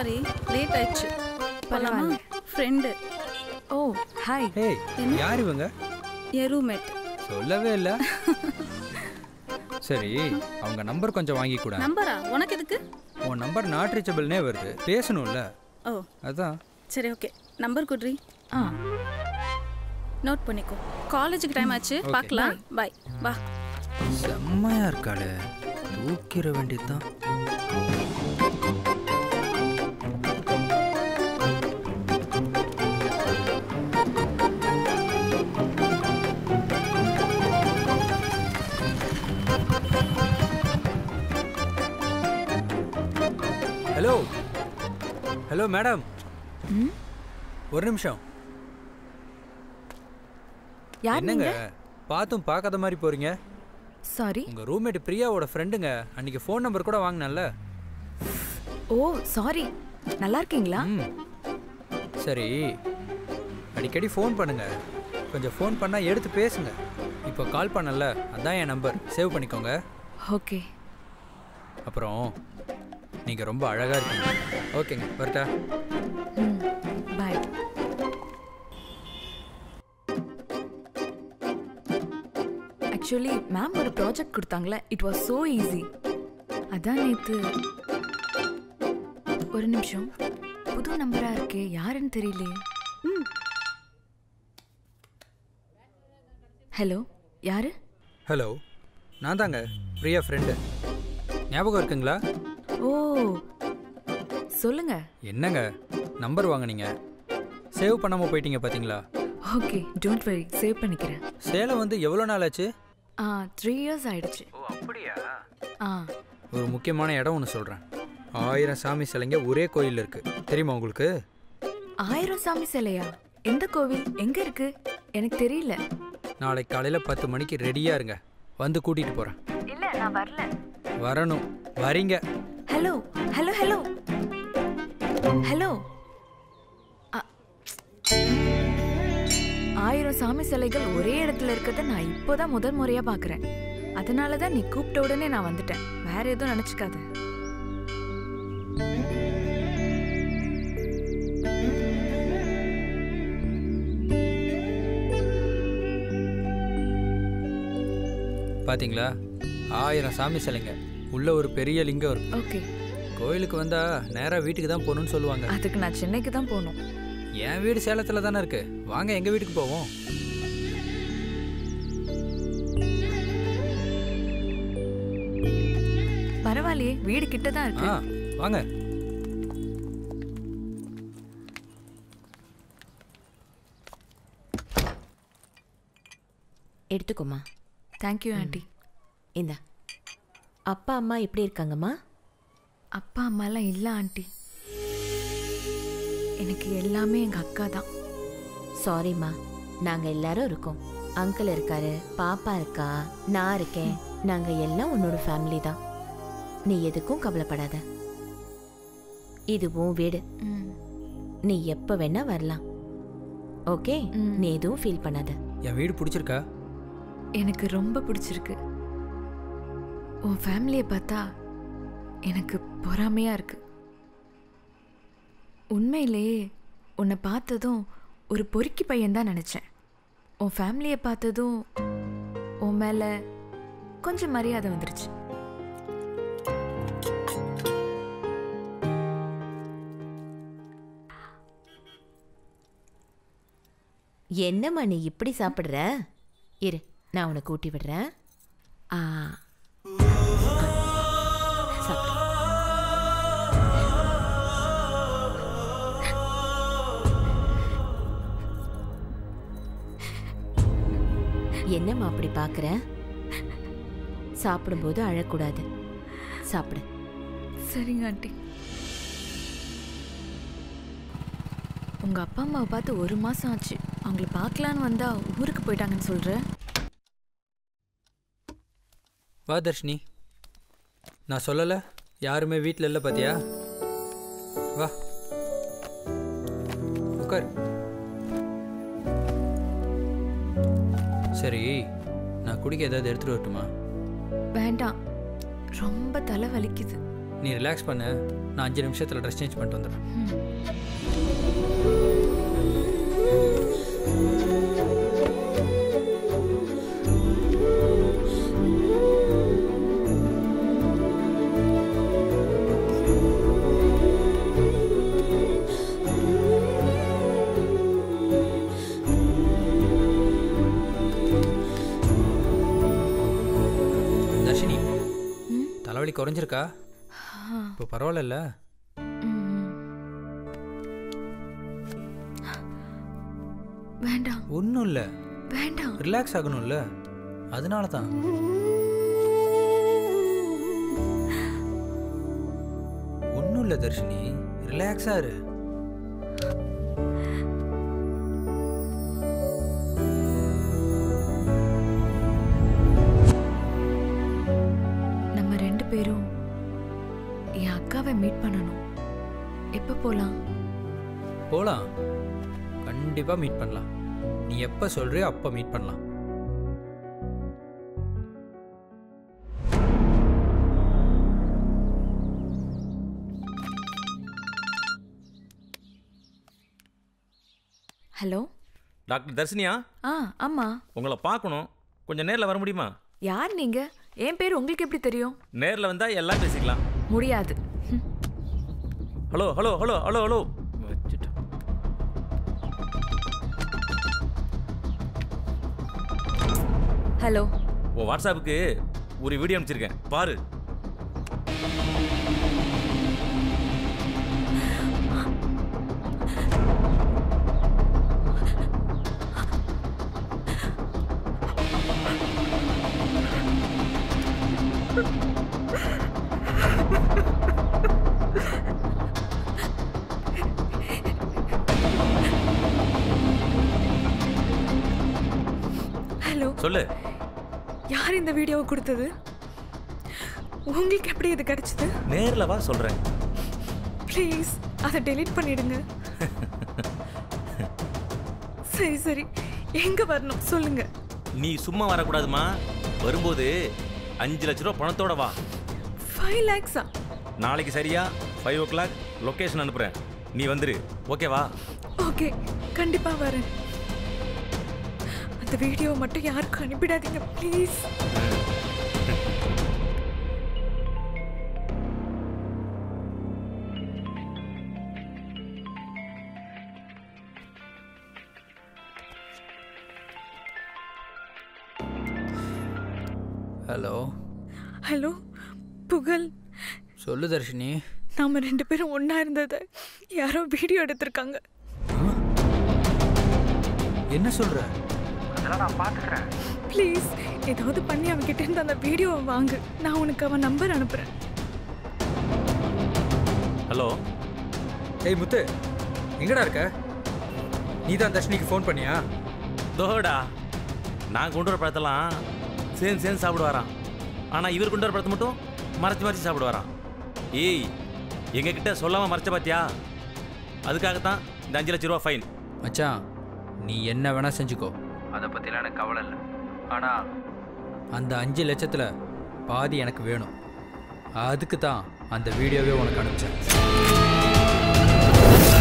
Sorry late ஆயிடுச்சு போலாமா பரவாயில்ல. ஃப்ரெண்டு ஓ ஹாய் ஏய் யார் இவங்க என் ரூம்மேட் சொல்லவே இல்லை சரி அவங்க நம்பர் கொஞ்சம் வாங்கி கூட நம்பரா உனக்கு எதுக்கு உன் நம்பர் நாட் ரீச்சபிள்னே வருது பேசணும்ல ஓ அதான் சரி ஓகே நம்பர் குட்ரி ஆ நோட் பண்ணிக்கோ காலேஜுக்கு டைம் ஆச்சு Okay. பார்க்கலாம் பை வா செம்மையா இருக்காளே தூக்கிற வேண்டியதுதான் ஹலோ ஹலோ மேடம் ம் ஒரு நிமிஷம் யார் என்னங்க நீங்க பார்த்தும் பார்க்காத மாதிரி போறீங்க சாரி உங்க ரூம்மேட் பிரியாவோட ஃப்ரெண்டுங்க அன்னைக்கு ஃபோன் நம்பர் கூட வாங்கினல்ல ஓ சாரி நல்லா இருக்கீங்களா ம் சரி அடிக்கடி ஃபோன் பண்ணுங்க கொஞ்சம் ஃபோன் பண்ணா எடுத்து பேசுங்க இப்போ கால் பண்ணல அதான் என் நம்பர் சேவ் பண்ணிக்கோங்க ஓகே அப்புறம் நீங்க ரொம்ப அழகா இருக்கீங்க ஓகேங்க வரட்டா ம் பாய் ஆக்சுவலி மேம் ஒரு ப்ராஜெக்ட் கொடுத்தாங்களே இட் வாஸ் ஸோ ஈஸி அதான் நேத்து ஒரு நிமிஷம் புது நம்பரா இருக்கே யாருன்னு தெரியலையே ம் ஹலோ யாரு ஹலோ நான் தாங்க பிரியா ஃப்ரெண்டு ஞாபகம் இருக்குங்களா ஓ சொல்லுங்க என்னங்க நம்பர் வாங்குனீங்க சேவ் பண்ணாமல் போயிட்டீங்க பார்த்தீங்களா ஓகே டோன்ட் வரி சேவ் பண்ணிக்கிறேன் சேலம் வந்து எவ்வளோ நாள் ஆச்சு ஆ த்ரீ இயர்ஸ் ஆயிடுச்சு ஓ அப்படியா ஆ ஒரு முக்கியமான இடம் ஒன்று சொல்கிறேன் ஆயிரம் சாமி சிலைங்க ஒரே கோயில் இருக்கு தெரியுமா உங்களுக்கு ஆயிரம் சாமி சிலையா எந்த கோவில் எங்க இருக்கு எனக்கு தெரியல நாளைக்கு காலையில் பத்து மணிக்கு ரெடியாக இருங்க வந்து கூட்டிகிட்டு போகிறேன் இல்ல நான் வரல வரணும் வரீங்க ஹலோ ஹலோ ஹலோ ஹலோ அ- ஆயிரம் சாமி சிலைகள் ஒரே இடத்துல இருக்கிறத நான் இப்போதான் முதல் முறையா பாக்குறேன் அதனால தான் நீ கூப்பிட்ட உடனே நான் வந்துட்டேன் வேற எதுவும் நினைச்சுக்காத பாத்தீங்களா ஆயிரம் சாமி சிலைங்க உள்ள ஒரு பெரிய லிங்கம் இருக்கு ஓகே கோயிலுக்கு வந்தா நேரா வீட்டுக்கு தான் போகணும்னு சொல்லுவாங்க அதுக்கு நான் சென்னைக்கு தான் போகணும் என் வீடு சேலத்துல தானே இருக்கு வாங்க எங்க வீட்டுக்கு போவோம் பரவாயில்லையே வீடு கிட்ட தான் இருக்கு ஆ வாங்க எடுத்துக்கோமா தேங்க்யூ ஆண்டி இந்த அப்பா அம்மா எப்படி இருக்காங்கம்மா அப்பா அம்மாலாம் இல்லை ஆண்டி எனக்கு எல்லாமே எங்க அக்கா தான் சாரிம்மா நாங்க எல்லாரும் இருக்கோம் அங்கிள் இருக்காரு பாப்பா இருக்கா நான் இருக்கேன் நாங்க எல்லாம் உன்னோட ஃபேமிலி தான் நீ எதுக்கும் கவலைப்படாத இது உன் வீடு ம் நீ எப்ப வேணா வரலாம் ஓகே ம். நீ எதுவும் ஃபீல் பண்ணாத என் வீடு பிடிச்சிருக்கா எனக்கு ரொம்ப பிடிச்சிருக்கு உன் ஃபேமிலியை பார்த்தா எனக்கு பொறாமையா இருக்கு உண்மையிலேயே உன்னை பார்த்ததும் ஒரு பொறுக்கி பையன் தான் நினச்சேன் உன் ஃபேமிலியை பார்த்ததும் உன் மேலே கொஞ்சம் மரியாதை வந்துருச்சு என்னம்மா நீ இப்படி சாப்பிடுற இரு நான் உனக்கு ஊட்டி விடுறேன் ஆ சாப்பிடு என்னம்மா அப்படி பார்க்குற சாப்பிடும்போது அழக்கூடாது சாப்பிடு சரிங்க ஆண்டி உங்க அப்பா அம்மாவை பார்த்து ஒரு மாசம் ஆச்சு அவங்கள பார்க்கலான்னு வந்தா ஊருக்கு போயிட்டாங்கன்னு சொல்ற வா தர்ஷினி நான் சொல்லலை யாருமே வீட்டில் இல்லை பாத்தியா வா உட்கார் சரி நான் குடிக்க ஏதாவது எடுத்துட்டு வரட்டுமா வேண்டாம் ரொம்ப தலை வலிக்குது நீ ரிலாக்ஸ் பண்ணு நான் அஞ்சு நிமிஷத்தில் ட்ரெஸ் சேஞ்ச் பண்ணிட்டு வந்துடுறேன் தர்ஷினி ம்? தலைவலி குறைஞ்சிருக்கா ஆ, இப்போ பரவாயில்ல ம். வேண்டாம் ஒன்றும் இல்லை வேண்டாம் ரிலாக்ஸ் ஆகணும்ல அதனால தான் ஒன்றும் இல்லை தர்ஷினி ரிலாக்ஸாக இரு நம்ம ரெண்டு பேரும் என் அக்காவை மீட் பண்ணணும் எப்போ போகலாம் போகலாம் கண்டிப்பாக மீட் பண்ணலாம் நீ எப்போ சொல்கிறியோ அப்போ மீட் பண்ணலாம் ஹலோ டாக்டர் தர்ஷினியா ஆ ஆமா உங்களை பார்க்கணும் கொஞ்சம் நேரில் வர முடியுமா யார் நீங்க என் பேர் உங்களுக்கு எப்படி தெரியும் நேரில் வந்தால் எல்லாம் பேசிக்கலாம் முடியாது ம். Hello hello hello hello hello வச்சுட்டேன். ஹலோ உன் வாட்ஸ்அப்புக்கு ஒரு வீடியோ அனுப்பிச்சிருக்கேன் பாரு ஹலோ சொல்லு யார் இந்த வீடியோவை கொடுத்தது உங்களுக்கு எப்படி இது கிடைச்சது நேரில் வா சொல்கிறேன் ப்ளீஸ் அதை டெலீட் பண்ணிடுங்க சரி சரி எங்க வரணும் சொல்லுங்க நீ சும்மா வரக்கூடாதுமா வரும்போது அஞ்சு லட்ச ரூபா பணத்தோட வா ஃபைவ் லேக்ஸா நாளைக்கு சரியா ஃபைவ் ஓ கிளாக் லொக்கேஷன் அனுப்புகிறேன் நீ வந்துரு ஓகேவா ஓகே கண்டிப்பா வரேன் அந்த வீடியோவை மட்டும் யாருக்கும் அனுப்பிடாதீங்க ப்ளீஸ் ஹலோ ஹலோ புகழ் சொல்லு தர்ஷினி நாம ரெண்டு பேரும் ஒண்ணா இருந்ததை யாரோ வீடியோ எடுத்திருக்காங்க ஆ? என்ன சொல்கிற ப்ளீஸ் ஏதாவது பண்ணி அவன்கிட்ட இருந்து அந்த வீடியோவை வாங்கு நான் உனக்கு அவன் நம்பர் அனுப்புறேன் ஹலோ ஏய் முத்து எங்கடா இருக்க நீ தான் தர்ஷினிக்கு ஃபோன் பண்ணியா தோடா நான் கொண்டு வர பழத்தெல்லாம் சேர்ந்து சேர்ந்து சாப்பிடுவாராம் ஆனால் இவர் கொண்டு வர பழத்தை மட்டும் மறைச்சு மறைச்சு சாப்பிடுவாராம் ஏய் எங்ககிட்ட சொல்லாமல் மறைச்ச பாத்தியா அதுக்காகத்தான் இந்த அஞ்சு லட்ச ரூபா ஃபைன் மச்சான் நீ என்ன வேணா செஞ்சுக்கோ அதை பற்றிலாம் எனக்கு கவலை இல்லை ஆனால் அந்த அஞ்சு லட்சத்தில் பாதி எனக்கு வேணும் அதுக்கு தான் அந்த வீடியோவே உனக்கு அனுப்பிச்சேன்